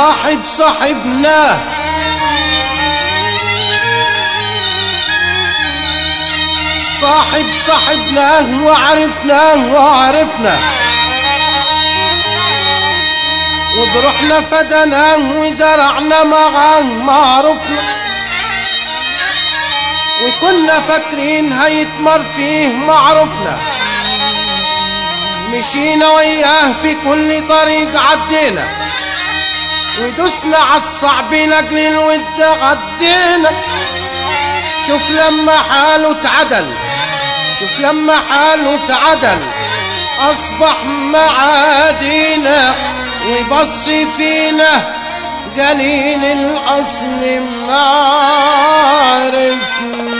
صاحب صاحبناه صاحب صاحبناه وعرفناه وعرفنا وبروحنا فدناه وزرعنا معاه معروفنا وكنا فاكرين هيتمر فيه معروفنا مشينا وياه في كل طريق عدينا ودوسنا عالصعب لاجل الود عدينا شوف لما حاله اتعدل شوف لما حاله اتعدل اصبح معادينا وبص فينا جنين الاصل معرفنا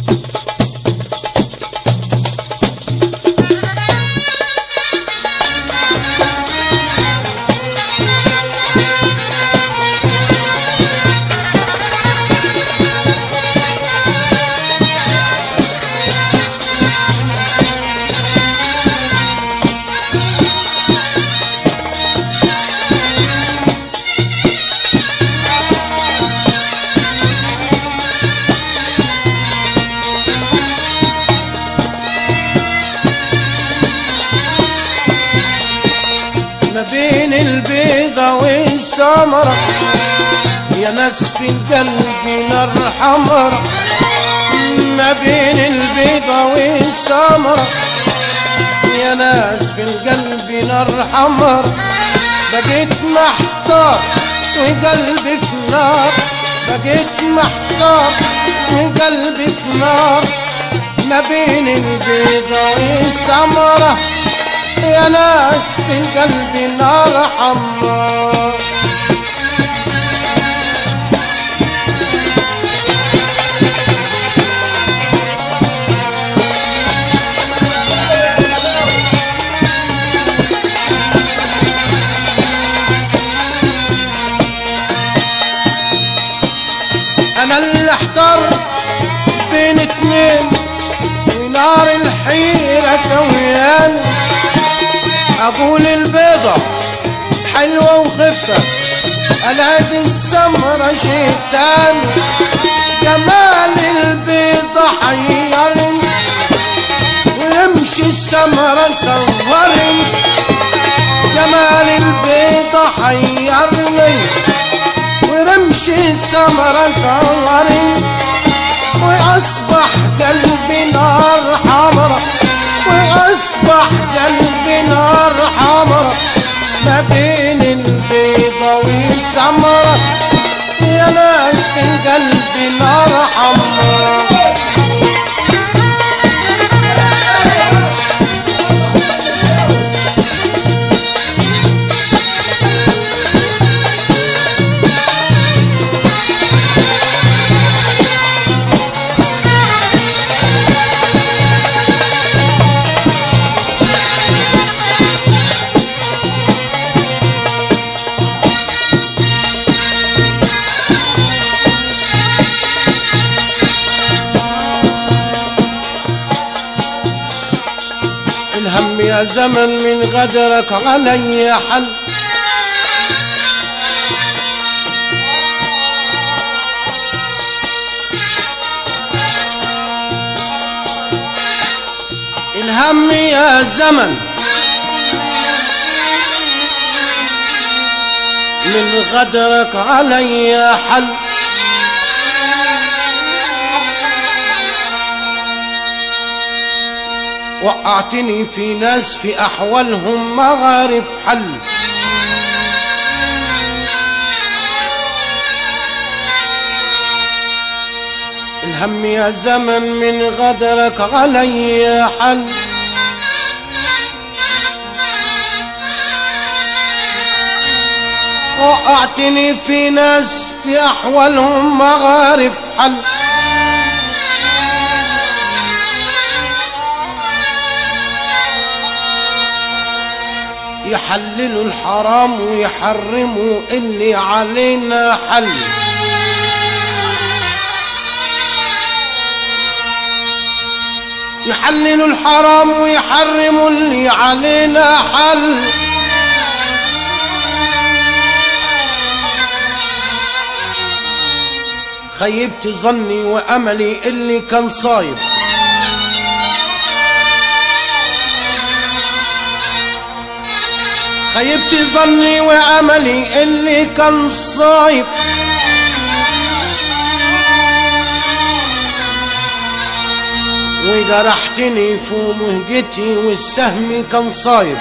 ما بين البيضة والسمرة يا ناس في القلب نار حمرا ما بين البيضة والسمرة يا ناس في القلب نار حمرا بقيت محتار وقلبي في نار بقيت محتار وقلبي في نار ما بين البيضة والسمرة يا ناس في القلب نار حمار انا اللي احتار بين اتنين ونار الحيرة كويان اقول البيضة حلوة وخفة الاقي السمرة شيطان جمال البيضة حيرني ورمش السمرة صورني جمال البيضة حيرني ورمش السمرة صورني واصبح قلبي نار حمرا واصبح قلبي نار حمرا ما بين البيضة والسمرة يا ناس في قلبي نار حمرا الهم يا زمن من غدرك علي حل الهم يا زمن من غدرك علي حل وقعتني في ناس في أحوالهم ما عارف حل الهم يا زمن من غدرك علي حل وقعتني في ناس في أحوالهم ما عارف حل يحللوا الحرام ويحرموا اللي علينا حل يحللوا الحرام ويحرموا اللي علينا حل خيبت ظني وأملي اللي كان صايب خيبت ظني وأملي اللي كان صايب وجرحتني في مهجتي والسهم كان صايب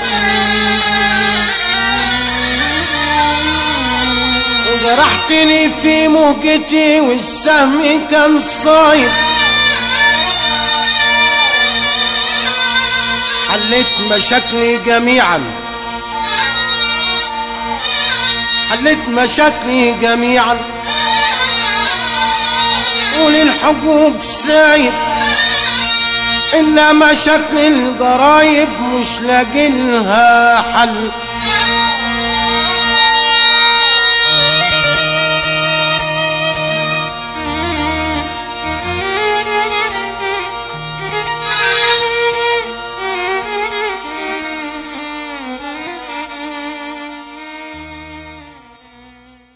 وجرحتني في مهجتي والسهم كان صايب حليت مشاكلي جميعا حليت مشاكلي جميعا وللحقوق سايب إلا مشاكل الجرايب مش لاقي لها حل